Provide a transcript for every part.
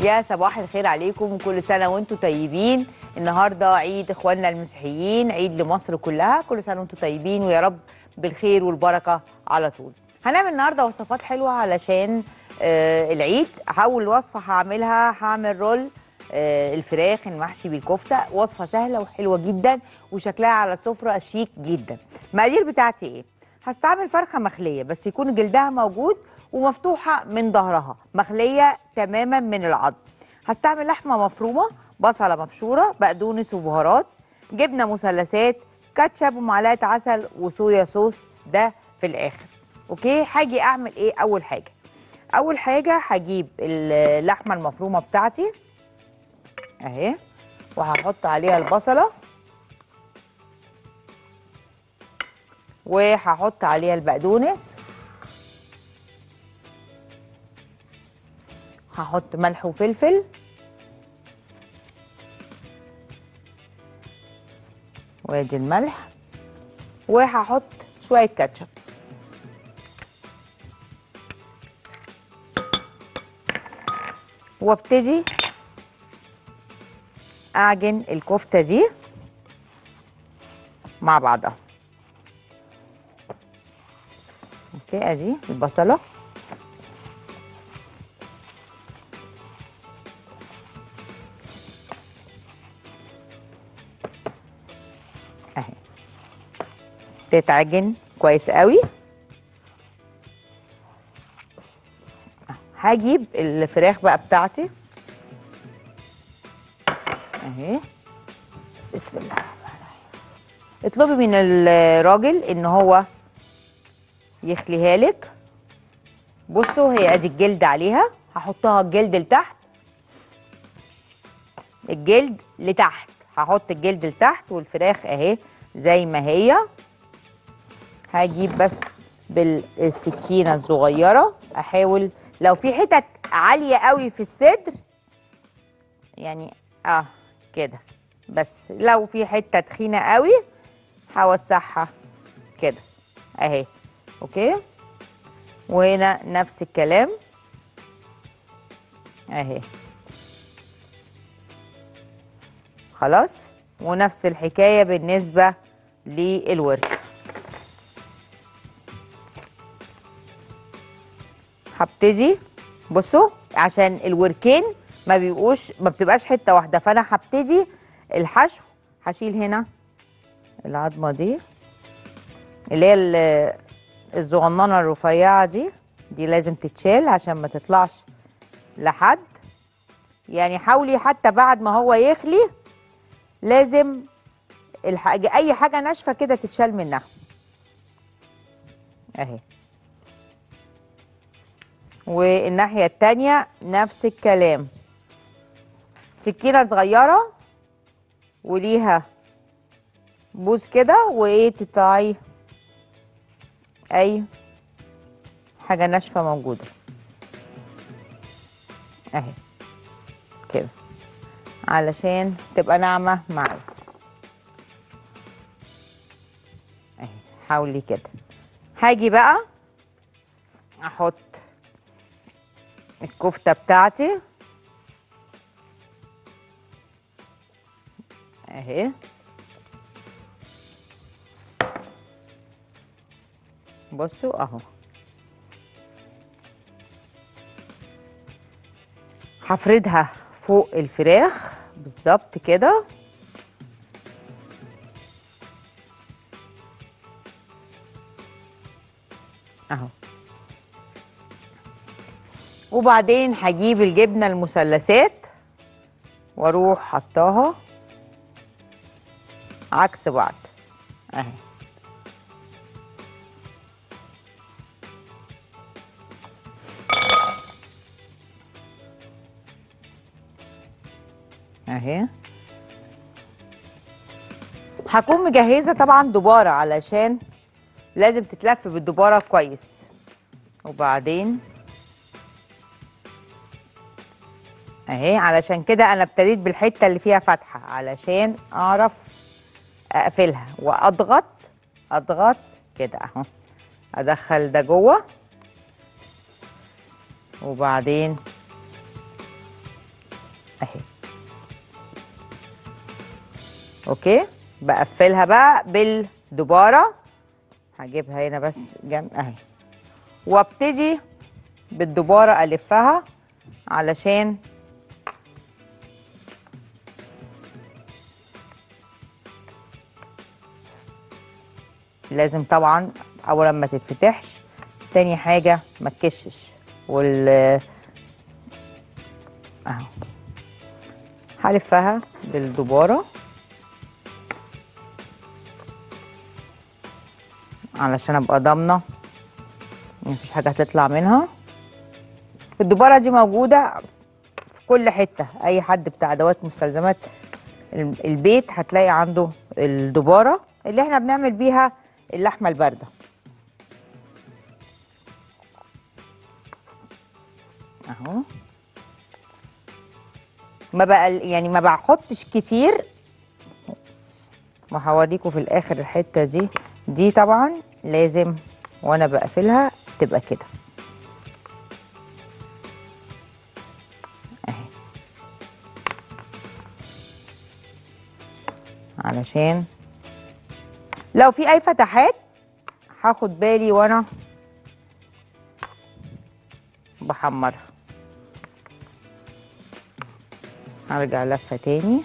يا صباح الخير عليكم وكل سنه وانتم طيبين النهارده عيد اخواننا المسيحيين عيد لمصر كلها كل سنه وانتم طيبين ويا رب بالخير والبركه على طول هنعمل النهارده وصفات حلوه علشان آه العيد اول وصفه هعملها هعمل رول آه الفراخ المحشي بالكفته وصفه سهله وحلوه جدا وشكلها على السفره شيك جدا المقادير بتاعتي ايه هستعمل فرخه مخليه بس يكون جلدها موجود ومفتوحه من ظهرها مخليه تماما من العظم هستعمل لحمه مفرومه بصله مبشوره بقدونس وبهارات جبنه مثلثات كاتشب ومعلقه عسل وصويا صوص ده في الاخر اوكي هاجي اعمل ايه اول حاجه اول حاجه هجيب اللحمه المفرومه بتاعتي اهي وهحط عليها البصله وهحط عليها البقدونس هحط ملح وفلفل وادي الملح وهحط شويه كاتشب وابتدي اعجن الكفته دي مع بعضها اوكي ادي البصله اهي تتعجن كويس قوي هجيب الفراخ بقى بتاعتي اهي بسم الله الرحمن الرحيم اطلبي من الراجل ان هو يخليها لك بصوا هي ادي الجلد عليها هحطها الجلد لتحت الجلد لتحت هحط الجلد لتحت والفراخ اهي زي ما هي هجيب بس بالسكينه الصغيره احاول لو في حتت عاليه قوي في الصدر يعني اه كده بس لو في حته تخينه قوي هوسعها كده اهي اوكي وهنا نفس الكلام اهي خلاص ونفس الحكايه بالنسبه للورك هبتدي بصوا عشان الوركين ما بيبقوش ما بتبقاش حته واحده فانا هبتدي الحشو هشيل هنا العظمه دي اللي هي ال- الصغننه الرفيعه دي دي لازم تتشال عشان ما تطلعش لحد يعني حاولي حتى بعد ما هو يخلي لازم الحاجة اي حاجه ناشفه كده تتشال منها اهي والناحيه التانية نفس الكلام سكينه صغيره وليها بوز كده وايه تقطعي اي حاجه ناشفه موجوده اهي كده علشان تبقى ناعمه معايا اهي حاولي كده هاجي بقى احط الكفته بتاعتي اهي بصوا اهو هفردها فوق الفراخ بالظبط كده اهو وبعدين هجيب الجبنه المثلثات واروح حطاها عكس بعض اهي اهي هكون مجهزه طبعا دباره علشان لازم تتلف بالدباره كويس وبعدين اهي علشان كده انا ابتديت بالحته اللي فيها فتحه علشان اعرف اقفلها واضغط اضغط كده اهو ادخل ده جوه وبعدين اهي اوكي بقفلها بقى بالدباره هجيبها هنا بس جنب اهي وابتدي بالدباره الفها علشان لازم طبعا اولا ما تتفتحش تاني حاجه ما تكشش وال اهو هلفها بالدباره علشان ابقى ضامنه مفيش حاجه هتطلع منها الدباره دي موجوده في كل حته اي حد بتاع ادوات مستلزمات ال- البيت هتلاقي عنده الدباره اللي احنا بنعمل بيها اللحمه البارده اهو ما بقى يعني ما بحطش كتير وهوريكم في الاخر الحته دي دي طبعا لازم وانا بقفلها تبقى كده اهي علشان لو في اي فتحات هاخد بالي وانا بحمرها هرجع لفه تاني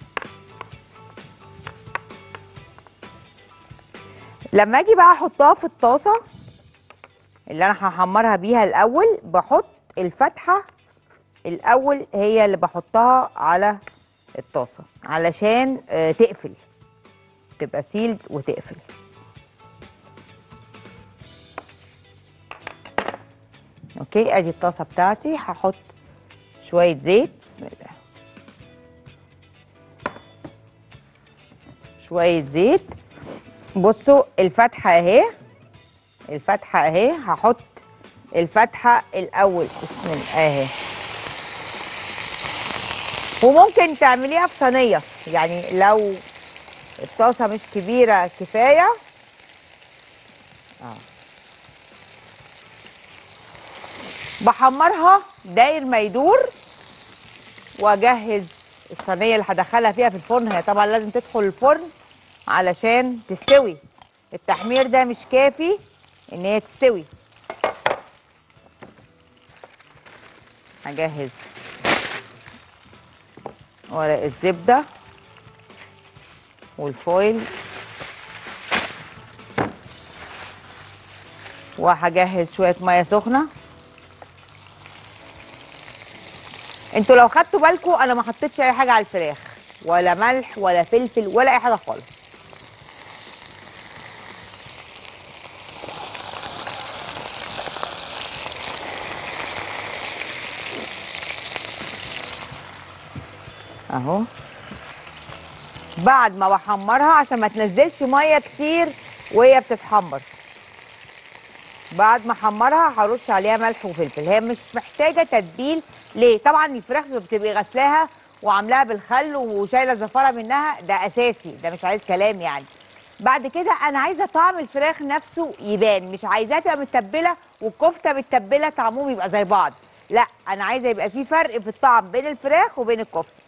لما اجي بقى احطها في الطاسه اللي انا هحمرها بيها الاول بحط الفتحه الاول هي اللي بحطها على الطاسه علشان آه، تقفل تبقى سيلد وتقفل اوكي ادي الطاسه بتاعتي هحط شويه زيت بسم الله شويه زيت بصوا الفتحه اهي الفتحه اهي هحط الفتحه الاول بسم الله اهي وممكن تعمليها في صينيه يعني لو الطاسه مش كبيره كفايه اه بحمرها داير ما يدور واجهز الصينيه اللي هدخلها فيها في الفرن هي طبعا لازم تدخل الفرن علشان تستوي التحمير ده مش كافي ان هي تستوي هجهز ورق الزبده والفويل وهجهز شويه ميه سخنه انتوا لو خدتوا بالكم انا ما حطيتش اي حاجه على الفراخ ولا ملح ولا فلفل ولا اي حاجه خالص اهو بعد ما بحمرها عشان ما تنزلش ميه كتير وهي بتتحمر بعد ما احمرها هرش عليها ملح وفلفل هي مش محتاجه تتبيل ليه طبعا الفراخ بتبقي غسلاها وعاملاها بالخل وشايله زفاره منها ده اساسي ده مش عايز كلام يعني بعد كده انا عايزه طعم الفراخ نفسه يبان مش عايزاها تبقى متبله والكفته متبله طعمهم يبقى زي بعض لا انا عايزه يبقى في فرق في الطعم بين الفراخ وبين الكفته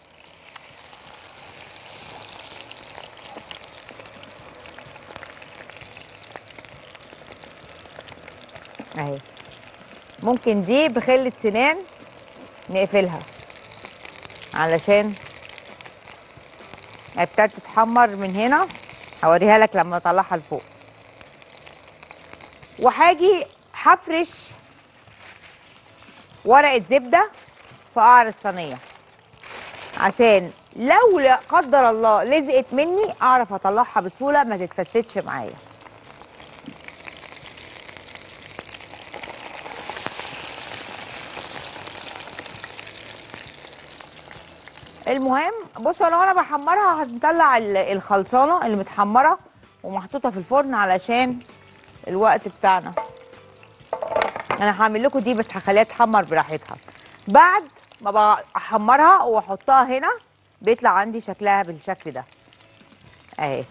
اهي ممكن دي بخلة سنان نقفلها علشان ابتدت تتحمر من هنا هوريها لك لما اطلعها لفوق وهاجي هفرش ورقه زبده في قعر الصينيه عشان لو لا قدر الله لزقت مني اعرف اطلعها بسهوله ما تتفتتش معايا المهم بصوا انا وانا بحمرها هنطلع ال- الخلصانه اللي متحمره ومحطوطه في الفرن علشان الوقت بتاعنا انا هعمل لكم دي بس هخليها تحمر براحتها بعد ما بحمرها واحطها هنا بيطلع عندي شكلها بالشكل ده اهي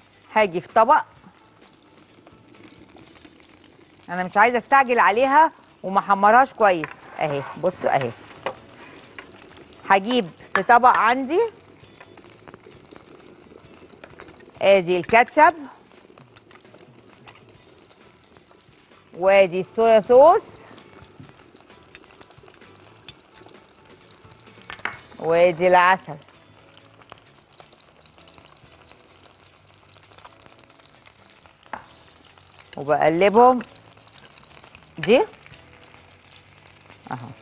هاجي في طبق انا مش عايزه استعجل عليها وما حمرهاش كويس اهي بصوا اهي هجيب في طبق عندي ادي الكاتشب وادي الصويا صوص وادي العسل وبقلبهم دي اهو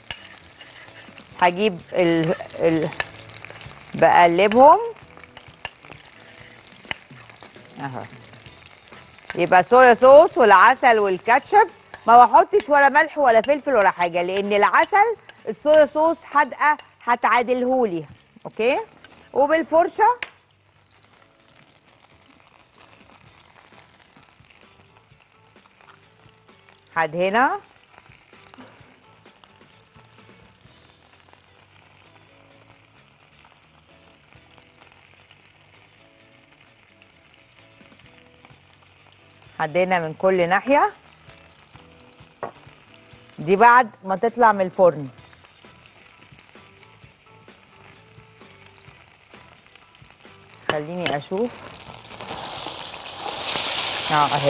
هجيب ال... ال... بقلبهم اهو يبقى صويا صوص والعسل والكاتشب ما بحطش ولا ملح ولا فلفل ولا حاجه لان العسل الصويا صوص حادقه هتعادلهولي اوكي وبالفرشه هدهنها هدينا من كل ناحية دي بعد ما تطلع من الفرن خليني اشوف اه اهي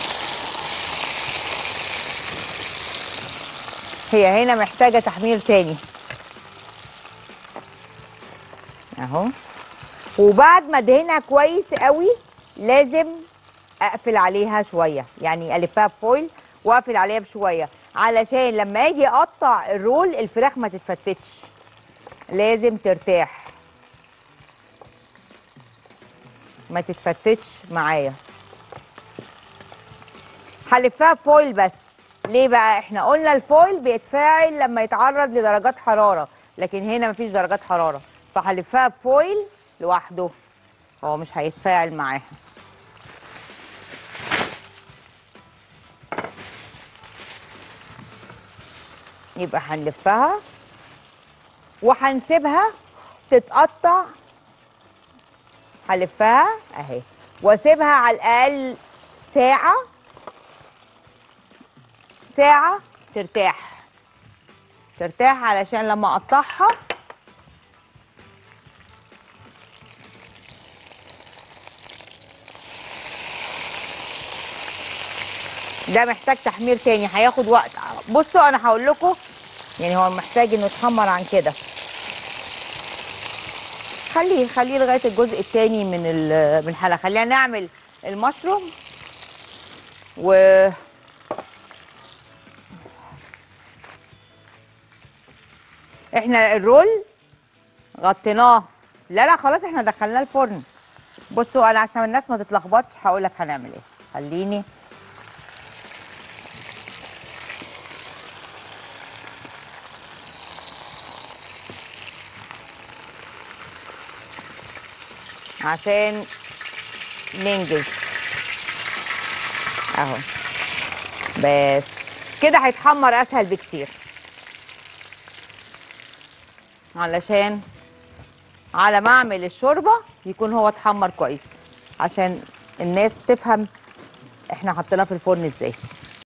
هي هنا محتاجة تحمير تاني اهو وبعد ما ادهنها كويس قوي لازم اقفل عليها شويه يعني الفها بفويل واقفل عليها بشويه علشان لما اجي اقطع الرول الفراخ ما تتفتتش لازم ترتاح ما تتفتتش معايا هلفها بفويل بس ليه بقى احنا قلنا الفويل بيتفاعل لما يتعرض لدرجات حراره لكن هنا مفيش درجات حراره فهلفها بفويل لوحده هو مش هيتفاعل معاها يبقى هنلفها وهنسيبها تتقطع هلفها اهي واسيبها على الاقل ساعه ساعه ترتاح ترتاح علشان لما اقطعها ده محتاج تحمير تاني هياخد وقت بصوا انا هقول لكم يعني هو محتاج انه يتحمر عن كده خليه خليه لغايه الجزء التاني من ال- من الحلقه خلينا نعمل المشروم و احنا الرول غطيناه لا لا خلاص احنا دخلناه الفرن بصوا انا عشان الناس ما تتلخبطش هقول لك هنعمل ايه خليني عشان ننجز اهو بس كده هيتحمر اسهل بكتير علشان على ما اعمل الشوربه يكون هو اتحمر كويس عشان الناس تفهم احنا حطيناه في الفرن ازاي